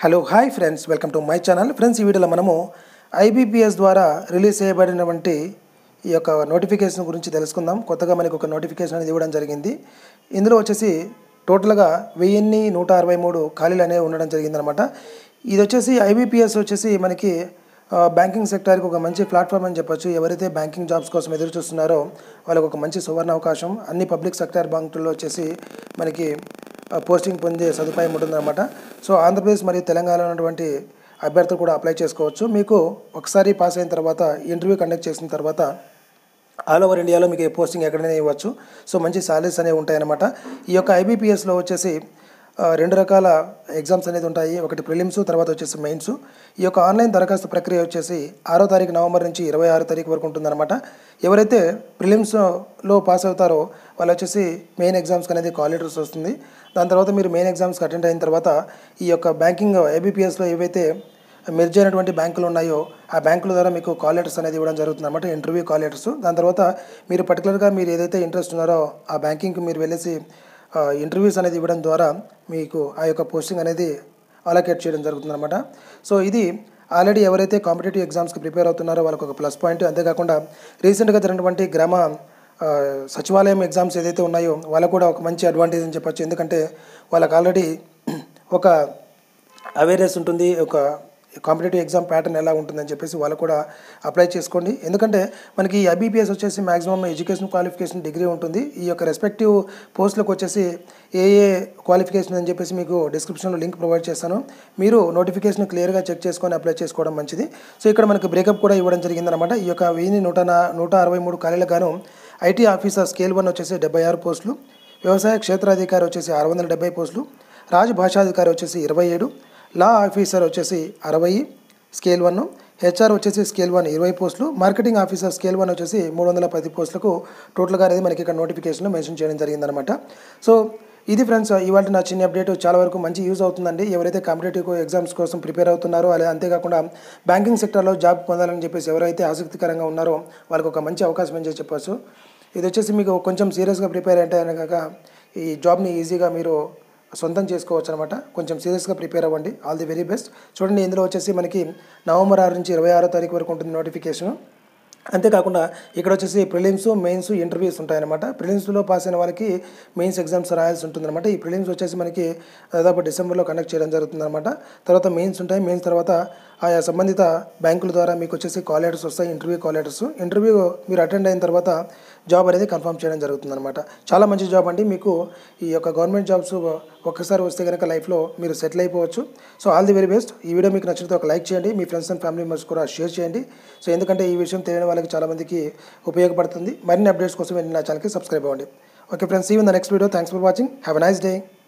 hello hi friends welcome to my channel friends ఈ వీడియోలో మనము ఐబీపీఎస్ ద్వారా రిలీజ్ చేయబడినటువంటి ఈ యొక్క నోటిఫికేషన్ గురించి తెలుసుకుందాం కొత్తగా మనకి ఒక నోటిఫికేషన్ అనేది ఇవ్వడం జరిగింది ఇందులో వచ్చేసి టోటల్గా వెయ్యిన్ని నూట అరవై మూడు ఖాళీలు అనేవి ఉండడం జరిగిందనమాట ఇది వచ్చేసి ఐబీపీఎస్ వచ్చేసి మనకి ఆ, బ్యాంకింగ్ సెక్టార్కి ఒక మంచి ప్లాట్ఫామ్ అని చెప్పొచ్చు ఎవరైతే బ్యాంకింగ్ జాబ్స్ కోసం ఎదురు చూస్తున్నారో వాళ్ళకి ఒక మంచి సువర్ణ అవకాశం అన్ని పబ్లిక్ సెక్టార్ బ్యాంకుల్లో వచ్చేసి మనకి ఆ, పోస్టింగ్ పొందే సదుపాయం ఉంటుందన్నమాట సో ఆంధ్రప్రదేశ్ మరియు తెలంగాణలో ఉన్నటువంటి అభ్యర్థులు కూడా అప్లై చేసుకోవచ్చు మీకు ఒకసారి పాస్ అయిన తర్వాత ఇంటర్వ్యూ కండక్ట్ చేసిన తర్వాత ఆల్ ఓవర్ ఇండియాలో మీకు ఈ పోస్టింగ్ ఎక్కడైనా ఇవ్వచ్చు సో మంచి సాలరీస్ అనేవి ఉంటాయన్నమాట ఈ యొక్క ఐబీపీఎస్లో వచ్చేసి ఆ, రెండు రకాల ఎగ్జామ్స్ అనేది ఉంటాయి ఒకటి ప్రిలిమ్స్ తర్వాత వచ్చేసి మెయిన్స్ ఈ యొక్క ఆన్లైన్ దరఖాస్తు ప్రక్రియ వచ్చేసి ఆరో తారీఖు నవంబర్ నుంచి ఇరవై ఆరో తారీఖు వరకు ఉంటుందన్నమాట ఎవరైతే ప్రిలిమ్స్లో పాస్ అవుతారో వాళ్ళు వచ్చేసి మెయిన్ ఎగ్జామ్స్కి అనేది కాల్ లెటర్స్ వస్తుంది దాని తర్వాత మీరు మెయిన్ ఎగ్జామ్స్కి అటెండ్ అయిన తర్వాత ఈ యొక్క బ్యాంకింగ్ ఐబీపీఎస్లో ఏవైతే మెర్జ్ అయినటువంటి బ్యాంకులు ఉన్నాయో ఆ బ్యాంకుల ద్వారా మీకు కాల్ లెటర్స్ అనేది ఇవ్వడం జరుగుతుంది అనమాట ఇంటర్వ్యూ కాల్ లెటర్స్ దాని తర్వాత మీరు పర్టికులర్గా మీరు ఏదైతే ఇంట్రెస్ట్ ఉన్నారో ఆ బ్యాంకింగ్కి మీరు వెళ్ళేసి ఇంటర్వ్యూస్ అనేది ఇవ్వడం ద్వారా మీకు ఆ యొక్క పోస్టింగ్ అనేది అలొకేట్ చేయడం జరుగుతుంది అనమాట సో ఇది ఆల్రెడీ ఎవరైతే కాంపిటేటివ్ ఎగ్జామ్స్కి ప్రిపేర్ అవుతున్నారో వాళ్ళకి ఒక ప్లస్ పాయింట్ అంతేకాకుండా రీసెంట్గా జరిగినటువంటి గ్రామ ఆ, సచివాలయం ఎగ్జామ్స్ ఏదైతే ఉన్నాయో వాళ్ళకు కూడా ఒక మంచి అడ్వాంటేజ్ అని చెప్పొచ్చు ఎందుకంటే వాళ్ళకి ఆల్రెడీ ఒక అవేర్నెస్ ఉంటుంది ఒక కాంపిటేటివ్ ఎగ్జామ్ ప్యాటర్న్ ఎలా ఉంటుందని చెప్పేసి వాళ్ళు కూడా అప్లై చేసుకోండి ఎందుకంటే మనకి ఈ ఐబీపీఎస్ వచ్చేసి మాక్సిమం ఎడ్యుకేషన్ క్వాలిఫికేషన్ డిగ్రీ ఉంటుంది ఈ యొక్క రెస్పెక్టివ్ పోస్టులకు వచ్చేసి ఏ ఏ క్వాలిఫికేషన్ అని చెప్పేసి మీకు డిస్క్రిప్షన్లో లింక్ ప్రొవైడ్ చేస్తాను మీరు నోటిఫికేషన్ క్లియర్గా చెక్ చేసుకొని అప్లై చేసుకోవడం మంచిది సో ఇక్కడ మనకి బ్రేకప్ కూడా ఇవ్వడం జరిగిందనమాట ఈ యొక్క వెయ్యి నూట నా- నూట అరవై మూడు ఖాళీలకు గాను ఐటీ ఆఫీసర్ స్కేల్ వన్ వచ్చేసి డెబ్బై ఆరు పోస్టులు వ్యవసాయ క్షేత్రాధికారి వచ్చేసి ఆరు వందల డెబ్బై పోస్టులు రాజ్ భాషాధికారి వచ్చేసి ఇరవై ఏడు లా ఆఫీసర్ వచ్చేసి అరవై స్కేల్ వన్ హెచ్ఆర్ వచ్చేసి స్కేల్ వన్ ఇరవై పోస్టులు మార్కెటింగ్ ఆఫీసర్ స్కేల్ వన్ వచ్చేసి మూడు వందల పది పోస్టులకు టోటల్గా అనేది మనకి ఇక్కడ నోటిఫికేషన్లో మెన్షన్ చేయడం జరిగిందనమాట సో ఇది ఫ్రెండ్స్ ఇవాళ నా చిన్న అప్డేట్ చాలా వరకు మంచి యూజ్ అవుతుందండి ఎవరైతే కాంపిటేటివ్ ఎగ్జామ్స్ కోసం ప్రిపేర్ అవుతున్నారో అలా అంతేకాకుండా బ్యాంకింగ్ సెక్టర్లో జాబ్ పొందాలని చెప్పేసి ఎవరైతే ఆసక్తికరంగా ఉన్నారో వాళ్ళకి ఒక మంచి అవకాశం అని చెప్పొచ్చు ఇది వచ్చేసి మీకు కొంచెం సీరియస్గా ప్రిపేర్ అంటే కనుక ఈ జాబ్ని ఈజీగా మీరు సొంతం చేసుకోవచ్చు అనమాట కొంచెం సీరియస్గా ప్రిపేర్ అవ్వండి ఆల్ ది వెరీ బెస్ట్ చూడండి ఇందులో వచ్చేసి మనకి నవంబర్ ఆరు నుంచి ఇరవై ఆరో తారీఖు వరకు ఉంటుంది నోటిఫికేషన్ అంతేకాకుండా ఇక్కడ వచ్చేసి ప్రిలిమ్స్ మెయిన్స్ ఇంటర్వ్యూస్ ఉంటాయన్నమాట ప్రిలిమ్స్లో పాస్ అయిన వాళ్ళకి మెయిన్స్ ఎగ్జామ్స్ రాయాల్సి ఉంటుందన్నమాట ఈ ప్రిలిమ్స్ వచ్చేసి మనకి దాదాపు డిసెంబర్లో కండక్ట్ చేయడం జరుగుతుందన్నమాట తర్వాత మెయిన్స్ ఉంటాయి మెయిన్స్ తర్వాత ఆయా సంబంధిత బ్యాంకుల ద్వారా మీకు వచ్చేసి కాల్ లెటర్స్ వస్తాయి ఇంటర్వ్యూ కాల్ లెటర్స్ ఇంటర్వ్యూ మీరు అటెండ్ అయిన తర్వాత జాబ్ అనేది కన్ఫర్మ్ చేయడం జరుగుతుందన్నమాట చాలా మంచి జాబ్ అండి మీకు ఈ యొక్క గవర్నమెంట్ జాబ్స్ ఒక్కసారి వస్తే కనుక లైఫ్లో మీరు సెటిల్ అయిపోవచ్చు so all the very best ఈ వీడియో మీకు నచ్చితే ఒక లైక్ చేయండి మీ ఫ్రెండ్స్ అండ్ ఫ్యామిలీ మెంబర్స్ కూడా షేర్ చేయండి సో ఎందుకంటే ఈ విషయం తెలియని వాళ్ళకి చాలామందికి ఉపయోగపడుతుంది మరిన్ని అప్డేట్స్ కోసం నా ఛానల్కి సబ్స్క్రైబ్ అవ్వండి ఓకే ఫ్రెండ్స్ ఈ in the next video thanks for watching have a nice day